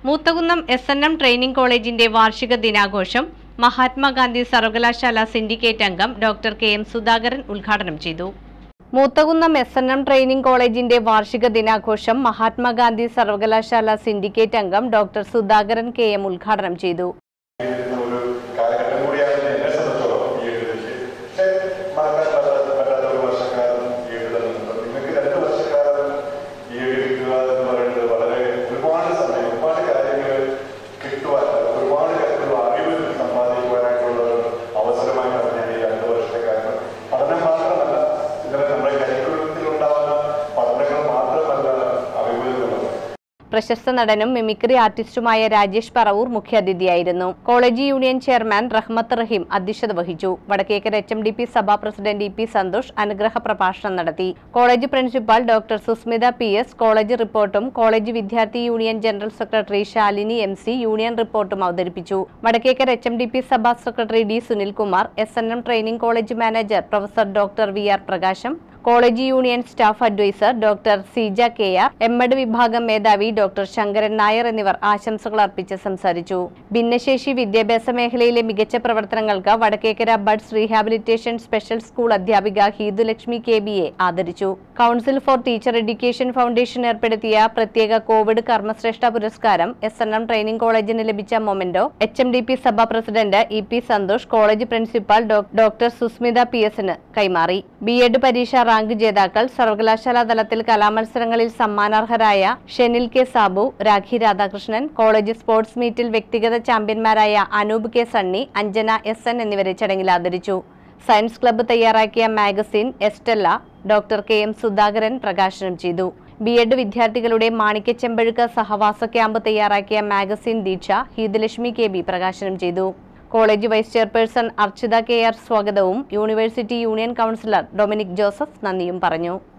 Moothakunnam S N M training കോളേജിന്റെ വാർഷിക ദിനാഘോഷം മഹാത്മാഗാന്ധി സർവകലാശാല സിൻഡിക്കേറ്റ് അംഗം ഡോക്ടർ കെ എം സുധാകരൻ ഉദ്ഘാടനം ചെയ്തു Moothakunnam S N M training കോളേജിന്റെ വാർഷിക ദിനാഘോഷം മഹാത്മാഗാന്ധി സർവകലാശാല സിൻഡിക്കേറ്റ് അംഗം ഡോക്ടർ സുധാകരൻ കെ എം ഉദ്ഘാടനം ചെയ്തു ജീവിക്കുന്ന ഒരു കാലഘട്ടം കൂടിയാണ് എന്നെ സംബന്ധിച്ചോളം ഈ എഴുത്ത് വിഷയം പക്ഷേ മറക്കാൻ പറ്റാത്ത പറ്റാത്ത ഒരു വർഷക്കാലം ഈ എഴുതുന്നുണ്ട് നിങ്ങൾക്ക് രണ്ട് വർഷക്കാലം ഈ എഴുതിക്കുക എന്ന് പറയുന്നത് വളരെ ഒരുപാട് സമയം ഒരുപാട് കാര്യങ്ങൾ കിട്ടുവാൻ ഒരുപാട് കാര്യത്തിലുള്ള അറിവ് സമ്പാദിക്കുവാനായിട്ടുള്ള ഒരു അവസരമായിട്ടാണ് ഞാൻ ഈ രണ്ട് വർഷത്തെ കാര്യം പഠനം മാത്രമല്ല ഇതിലെ നമ്മുടെ കരിക്കുലത്തിലുണ്ടാവുന്ന പഠനങ്ങൾ മാത്രമല്ല അറിവ് എന്നുള്ളത് പ്രശസ്ത നടനും മിമിക്രി ആർട്ടിസ്റ്റുമായ രാജേഷ് പറവൂർ മുഖ്യാതിഥിയായിരുന്നു college union chairman Rahmath Raheem അധ്യക്ഷത വഹിച്ചു Vadakkekara H M D P Sabha president E P Santhosh അനുഗ്രഹ പ്രഭാഷണം നടത്തി college principal doctor Susmitha P S college റിപ്പോർട്ടും കോളേജ് വിദ്യാർത്ഥി union general secretary Shalini M C union റിപ്പോർട്ടും അവതരിപ്പിച്ചു Vadakkekara H M D P Sabha secretary D Sunilkumar S N M training college manager professor doctor V R Prakasam college union staff adviser doctor Seeja K R M Ed വിഭാഗം മേധാവി doctor Sankaran Nair എന്നിവർ ആശംസകൾ അർപ്പിച്ച് സംസാരിച്ചു ഭിന്നശേഷി വിദ്യാഭ്യാസ മേഖലയിലെ മികച്ച പ്രവർത്തനങ്ങൾക്ക് Vadakkekara buds rehabilitation special school അധ്യാപിക ഹീതുലക്ഷ്മി കെ ബിയെ ആദരിച്ചു council for teacher education foundation ഏർപ്പെടുത്തിയ പ്രത്യേക കോവിഡ് കർമ്മശ്രേഷ്ഠ പുരസ്കാരം എസ് എൻ എം ട്രെയിനിംഗ് കോളേജിന് ലഭിച്ച memento H M D P Sabha president E P Santhosh college principal ഡോ- ഡോക്ടർ സുസ്മിത പി എസിന് കൈമാറി ബി എഡ് പരീക്ഷ റാങ്ക് ജേതാക്കൾ സർവകലാശാല തലത്തിൽ കലാമത്സരങ്ങളിൽ സമ്മാനാർഹരായ Shenil K Sabu Rakhi Radhakrishnan college sports മീറ്റിൽ വ്യക്തിഗത ചാമ്പ്യന്മാരായ Anoop K Sunny Anjana S N എന്നിവരെ ചടങ്ങിൽ ആദരിച്ചു സയൻസ് ക്ലബ്ബ് തയ്യാറാക്കിയ magazine Estella doctor K M Sudhakaran പ്രകാശനം ചെയ്തു ബി എഡ് വിദ്യാർത്ഥികളുടെ മാണിക്യ ചെമ്പഴുക്ക സഹവാസ ക്യാമ്പ് തയ്യാറാക്കിയ മാഗസിൻ ദീക്ഷ ഹീതലക്ഷ്മി കെ ബി പ്രകാശനം ചെയ്തു college vice chairperson Architha K R സ്വാഗതവും university union councillor Dominic Joseph നന്ദിയും പറഞ്ഞു